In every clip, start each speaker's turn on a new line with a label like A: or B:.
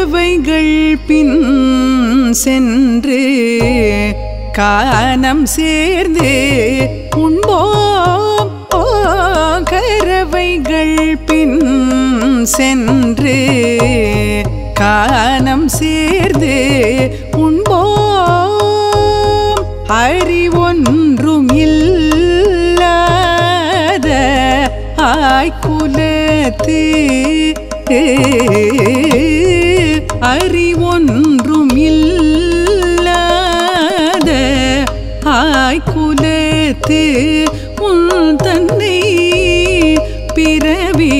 A: கரவைகள் பின் சென்று கானம் சேர்ந்து உண்போம் ஓ கரவைகள் பின் சென்று கானம் சேர்ந்து உண்போம் அறிவொன்றும் இல்லாத ஆய்குலத்து அறிவொன்றும் இல்லாத ஆய்குலத்து உன் தன்னை பிறவி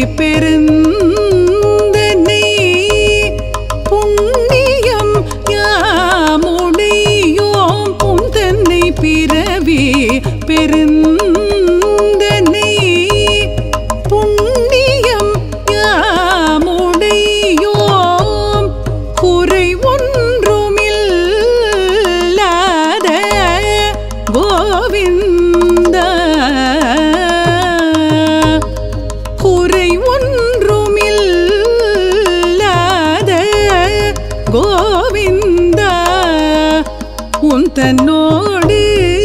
A: பெருந்தனை புண்ணியம் யாமுடையோம் புன் தன்னை பிறவி பெருந்தனை புண்ணியம் யாமுடையோம் குறை ஒன்றுமில்லாத கோவிந்தா குறை ஒன்றுமில்லாத கோவிந்தா உன் தன்னோடு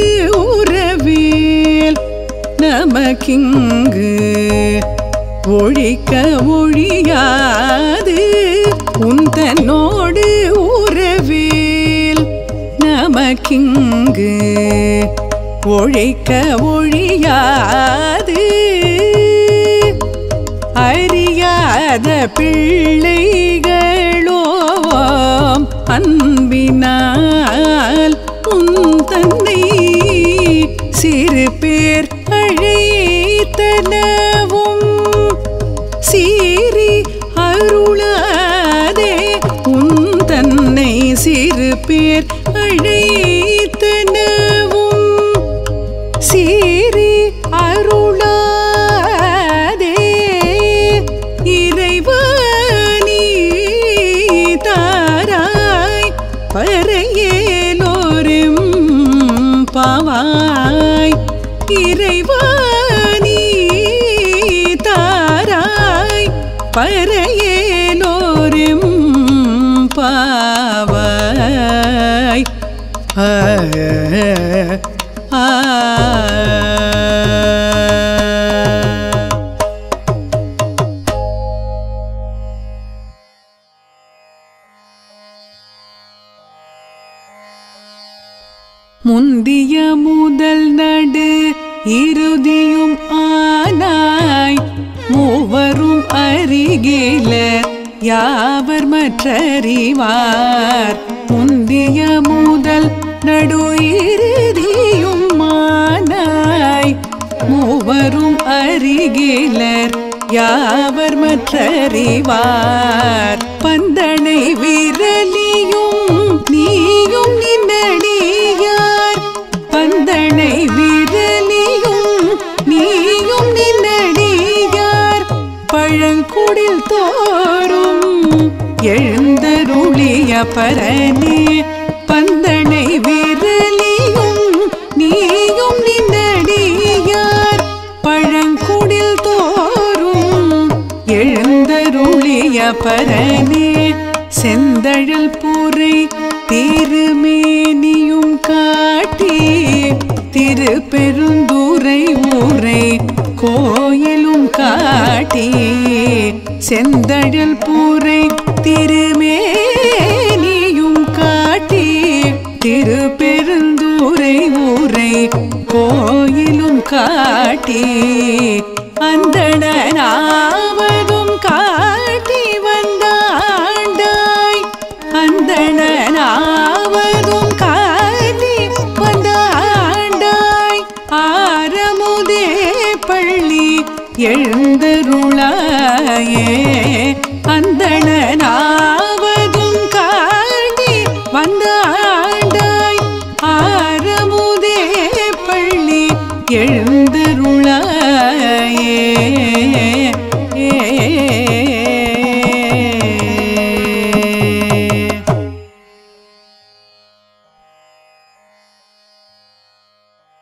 A: உறவேல் நமக்கிங்கு ஒழிக்க ஒழியாது உன் தன்னோடு உறவேல் நமக்கிங்கு ஒழிக்க ஒழியாது அறியாத பிள்ளைகளோம் அன்பினால் உன் தன்னை சிறு பேர் அழைத்தனவும் சீறி அருளாதே உன் தன்னை சிறு பேர் அழைத்தனவும் சீறி அருளாதே இறைவனி தாராய் பறையேலோரும் பாவாய் இறைவனி தாராய் பறையேலோரும் பாவாய் ஆ ஆ முந்திய முதல் நடு இறுதியும் ஆனாய் மூவரும் அருகில யாவர் மற்றறிவார் முந்திய முதல் நடு இறுதியும் ஆனாய் மூவரும் அருகிலர் யாவர் மற்றறிவார் பந்தனை விரலியும் நீயும் நின்னடியார் பந்தனை விரலியும் நீயும் நின்னடியார் பழங்குடில் தோறும் எழுந்தருளிய பரனே பந்தனை விரலியும் நீயும் நின்னடியார் பழங்குடில் தோறும் எழுந்தருளிய பரனே செந்தழல் பூரை திருமேனியும் காட்டி திருப்பெருந்துரை ஊரை கோயிலும் காட்டி செந்தழல் பூரை திருமேனியும் காட்டி திருப்பெருந்துரை ஊரை கோயிலும் காட்டி அந்தணனாவதும் காட்டி வந்தாண்டாய் அந்தணனாவதும் காட்டி வந்தாண்டாய் ஆரமுதே பள்ளி எழுந்தருளாயே அந்தணனாவதும் காட்டி வந்தாண்டாய் ஆரமுதே பள்ளி எழுந்த